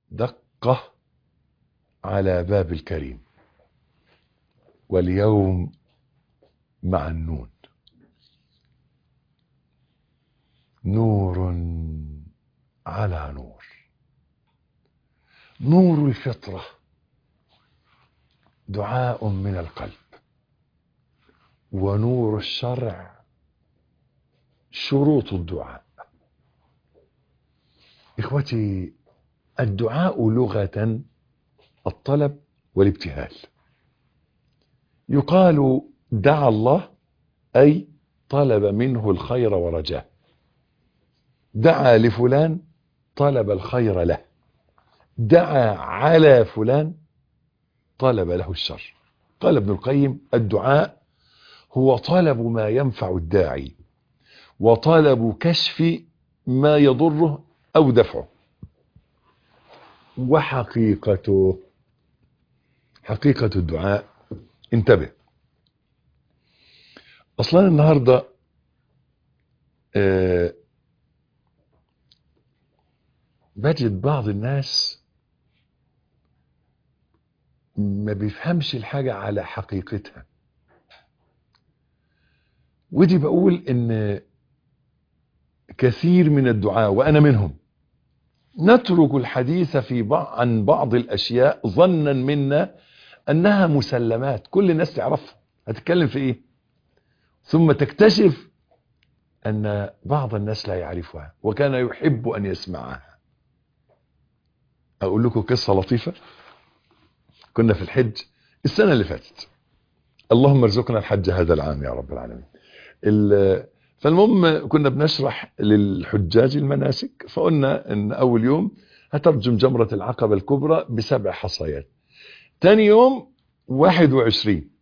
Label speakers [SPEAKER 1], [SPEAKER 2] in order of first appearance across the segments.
[SPEAKER 1] دقة على باب الكريم واليوم مع النون نور على نور نور الفطرة دعاء من القلب ونور الشرع شروط الدعاء اخوتي الدعاء لغة الطلب والابتهال يقال دعا الله اي طلب منه الخير ورجاه دعا لفلان طلب الخير له دعا على فلان طلب له الشر قال ابن القيم الدعاء هو طلب ما ينفع الداعي وطلب كشف ما يضره او دفعه وحقيقته حقيقة الدعاء انتبه اصلا النهاردة آه بجد بعض الناس ما بيفهمش الحاجة على حقيقتها ودي بقول ان كثير من الدعاء وانا منهم نترك الحديث في بعض عن بعض الاشياء ظنا منا انها مسلمات كل الناس تعرفها هتتكلم في ايه ثم تكتشف ان بعض الناس لا يعرفها وكان يحب ان يسمعها اقول لكم قصة لطيفة كنا في الحج السنة اللي فاتت اللهم ارزقنا الحج هذا العام يا رب العالمين فالمهم كنا بنشرح للحجاج المناسك فقلنا ان اول يوم هترجم جمرة العقبة الكبرى بسبع حصيات تاني يوم واحد وعشرين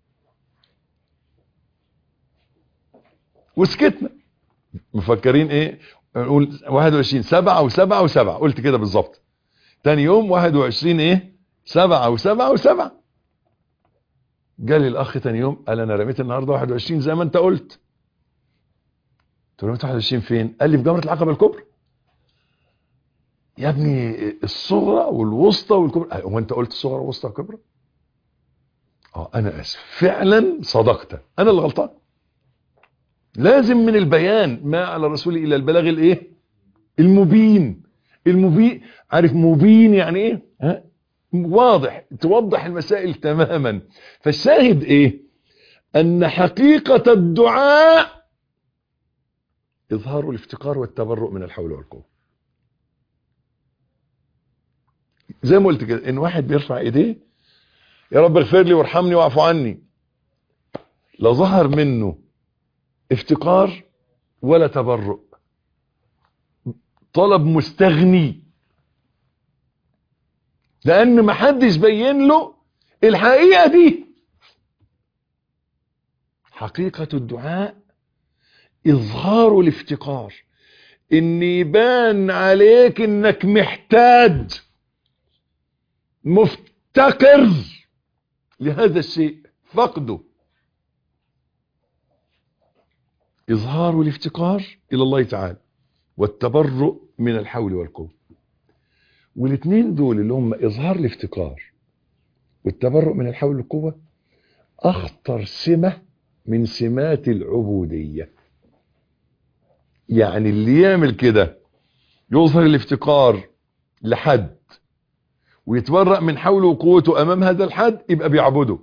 [SPEAKER 1] وسكتنا مفكرين ايه نقول واحد وعشرين سبعة وسبعة وسبعة قلت كده بالظبط تاني يوم واحد وعشرين ايه سبعة وسبعة وسبعة جالي الاخ تاني يوم قال انا رميت النهاردة واحد وعشرين زي ما انت قلت قلت له رميت واحد وعشرين فين قال لي في جمرة العقبة الكبرى يا ابني الصغرى والوسطى والكبرى هو انت قلت الصغرى والوسطى والكبرى اه انا اسف فعلا صدقت انا اللي غلطان لازم من البيان ما على الرسول الى البلاغ الايه المبين المبين عارف مبين يعني ايه ها واضح توضح المسائل تماما فالشاهد ايه ان حقيقة الدعاء اظهار الافتقار والتبرؤ من الحول والقوة زي ما قلت كده ان واحد بيرفع ايديه يا رب اغفر لي وارحمني واعف عني لا ظهر منه افتقار ولا تبرؤ طلب مستغني لان ما حدش بين له الحقيقة دي حقيقة الدعاء اظهار الافتقار ان يبان عليك انك محتاج مفتقر لهذا الشيء فقده اظهار الافتقار الى الله تعالى والتبرؤ من الحول والقوة والاثنين دول اللي هم اظهار الافتقار والتبرؤ من الحول والقوة اخطر سمة من سمات العبودية يعني اللي يعمل كده يظهر الافتقار لحد ويتبرأ من حوله وقوته امام هذا الحد يبقى بيعبده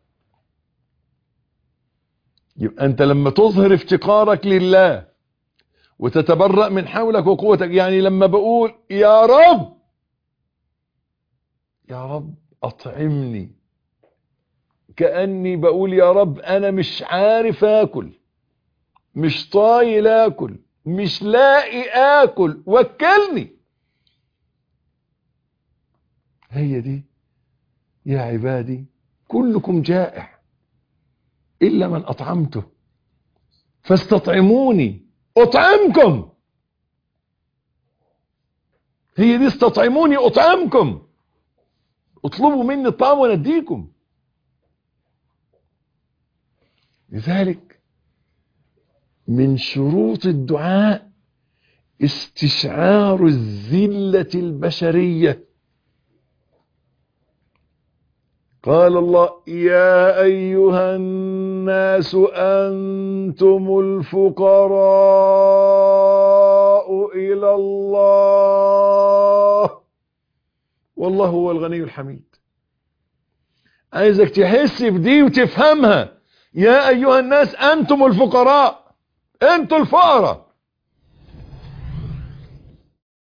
[SPEAKER 1] يبقى انت لما تظهر افتقارك لله وتتبرأ من حولك وقوتك يعني لما بقول يا رب يا رب اطعمني كأني بقول يا رب انا مش عارف اكل مش طايل اكل مش لاقي اكل وكلني هي دي يا عبادي كلكم جائع إلا من أطعمته فاستطعموني أطعمكم هي دي استطعموني أطعمكم اطلبوا مني الطعام ونديكم لذلك من شروط الدعاء استشعار الذلة البشرية قال الله يا أيها الناس أنتم الفقراء إلى الله والله هو الغني الحميد عايزك تحس بدي وتفهمها يا أيها الناس أنتم الفقراء أنتم الفقراء